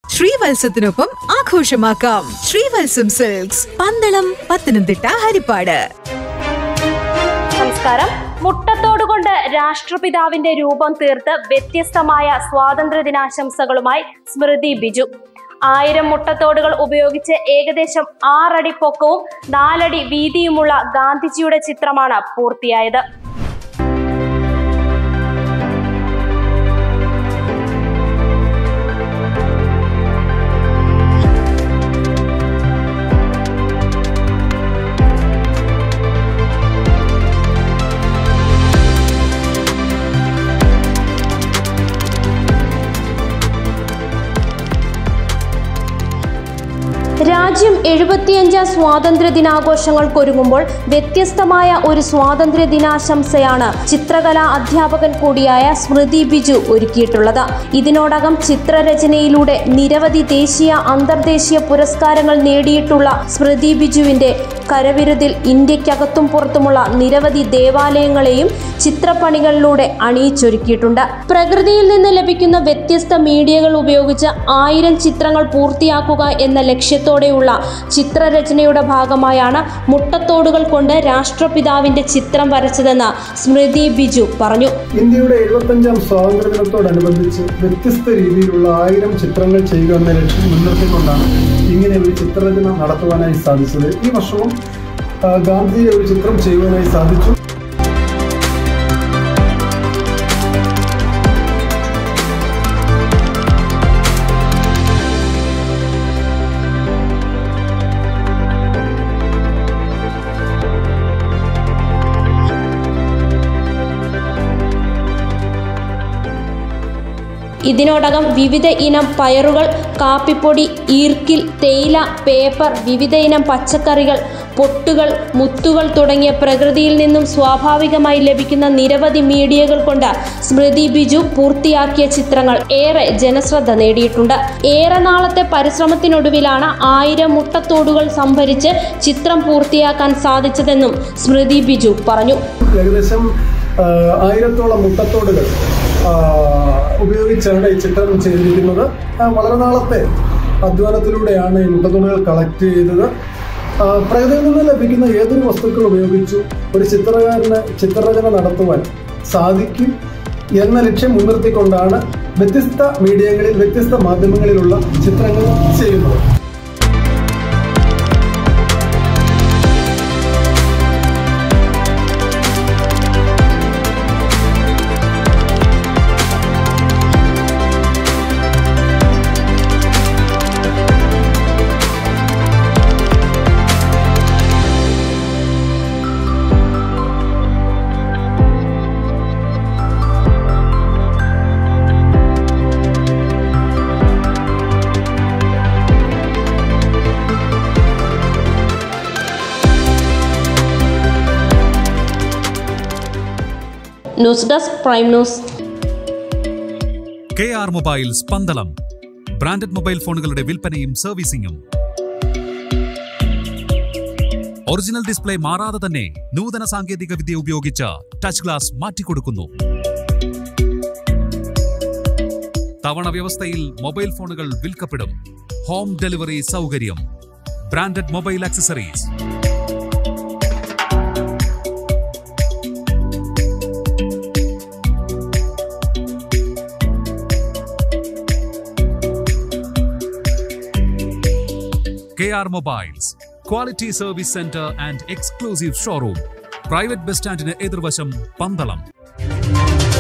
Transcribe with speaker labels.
Speaker 1: ശ്രീവത്സത്തിനൊപ്പം ആഘോഷമാക്കാം ശ്രീവത്സം സിൽക്സ് പന്തളം പത്തനംതിട്ട ഹരിപ്പാട്
Speaker 2: നമസ്കാരം മുട്ടത്തോടുകൊണ്ട് രാഷ്ട്രപിതാവിന്റെ രൂപം തീർത്ത് വ്യത്യസ്തമായ സ്വാതന്ത്ര്യ ദിനാശംസകളുമായി സ്മൃതി ബിജു ആയിരം മുട്ടത്തോടുകൾ ഉപയോഗിച്ച് ഏകദേശം ആറടി പൊക്കവും നാലടി വീതിയുമുള്ള ഗാന്ധിജിയുടെ ചിത്രമാണ് പൂർത്തിയായത് രാജ്യം എഴുപത്തിയഞ്ചാം സ്വാതന്ത്ര്യ ദിനാഘോഷങ്ങൾക്കൊരുങ്ങുമ്പോൾ വ്യത്യസ്തമായ ഒരു സ്വാതന്ത്ര്യ ദിനാശംസയാണ് ചിത്രകലാ അധ്യാപകൻ കൂടിയായ സ്മൃതി ബിജു ഒരുക്കിയിട്ടുള്ളത് ഇതിനോടകം ചിത്രരചനയിലൂടെ നിരവധി ദേശീയ അന്തർദേശീയ പുരസ്കാരങ്ങൾ നേടിയിട്ടുള്ള സ്മൃതി ബിജുവിന്റെ കരവിരുതിൽ ഇന്ത്യക്കകത്തും പുറത്തുമുള്ള നിരവധി ദേവാലയങ്ങളെയും ചിത്രപ്പണികളിലൂടെ അണിയിച്ചൊരുക്കിയിട്ടുണ്ട് പ്രകൃതിയിൽ നിന്ന് ലഭിക്കുന്ന വ്യത്യസ്ത മീഡിയകൾ ഉപയോഗിച്ച് ആയിരം ചിത്രങ്ങൾ പൂർത്തിയാക്കുക എന്ന ലക്ഷ്യത്തോടെയുള്ള ചിത്രരചനയുടെ ഭാഗമായാണ് മുട്ടത്തോടുകൾ കൊണ്ട് രാഷ്ട്രപിതാവിന്റെ ചിത്രം വരച്ചതെന്ന് സ്മൃതി ബിജു പറഞ്ഞു
Speaker 3: ഇന്ത്യയുടെ എഴുപത്തഞ്ചാം സ്വാതന്ത്ര്യ ദിനത്തോടനുബന്ധിച്ച് വ്യത്യസ്ത രീതിയിലുള്ള ആയിരം ചിത്രങ്ങൾ ചെയ്യുക എന്ന ലക്ഷ്യം മുൻനിർത്തിക്കൊണ്ടാണ് ഇങ്ങനെ ഒരു ചിത്രരചന നടത്തുവാനായി സാധിച്ചത് ഈ വർഷവും ആ, ഗാന്ധിയെ ഒരു ചിത്രം ചെയ്യുവാനായി സാധിച്ചു
Speaker 2: ഇതിനോടകം വിവിധ ഇനം പയറുകൾ കാപ്പിപ്പൊടി ഈർക്കിൽ തേയില പേപ്പർ വിവിധ ഇനം പച്ചക്കറികൾ പൊട്ടുകൾ മുത്തുകൾ തുടങ്ങിയ പ്രകൃതിയിൽ നിന്നും സ്വാഭാവികമായി ലഭിക്കുന്ന നിരവധി മീഡിയകൾ കൊണ്ട് സ്മൃതി ബിജു പൂർത്തിയാക്കിയ ചിത്രങ്ങൾ ഏറെ ജനശ്രദ്ധ നേടിയിട്ടുണ്ട് ഏറെ നാളത്തെ പരിശ്രമത്തിനൊടുവിലാണ് ആയിരം മുട്ടത്തോടുകൾ സംഭരിച്ച് ചിത്രം പൂർത്തിയാക്കാൻ സാധിച്ചതെന്നും സ്മൃതി ബിജു പറഞ്ഞു
Speaker 3: ഏകദേശം ആ, ആയിരത്തോളം മുട്ടത്തോടുകൾ ആ, ഉപയോഗിച്ചാണ് ഈ ചിത്രം ചെയ്തിരിക്കുന്നത് ആ, വളരെ നാളത്തെ അധ്വാനത്തിലൂടെയാണ് ഈ മുട്ടത്തോടുകൾ കളക്ട് ചെയ്തത് ആ, പ്രകൃതിയിൽ നിന്ന് ലഭിക്കുന്ന ഏതൊരു വസ്തുക്കൾ ഉപയോഗിച്ചു ഒരു ചിത്രകാരന് ചിത്രരചന നടത്തുവാൻ സാധിക്കും എന്ന ലക്ഷ്യം മുൻനിർത്തിക്കൊണ്ടാണ് വ്യത്യസ്ത മീഡിയകളിൽ വ്യത്യസ്ത മാധ്യമങ്ങളിലുള്ള ചിത്രങ്ങൾ ചെയ്യുന്നത്
Speaker 2: news desk prime news
Speaker 4: K R mobiles Pandalam branded mobile ഫോണുകളുടെ വിൽപ്പനയും സർവീസിംഗും ഒറിജിനൽ ഡിസ്പ്ലേ മാറാതെ തന്നെ നൂതന സാങ്കേതിക വിദ്യ ഉപയോഗിച്ച് ടച്ച് ഗ്ലാസ് മാറ്റിക്കൊടുക്കുന്നു തവണ വ്യവസ്ഥയിൽ മൊബൈൽ ഫോണുകൾ വിൽക്കപ്പെടും ഹോം ഡെലിവറി സൗകര്യം branded mobile accessories KR Mobiles, Quality Service Center and Exclusive Showroom. Private Bus Standന് എതിർവശം പന്തളം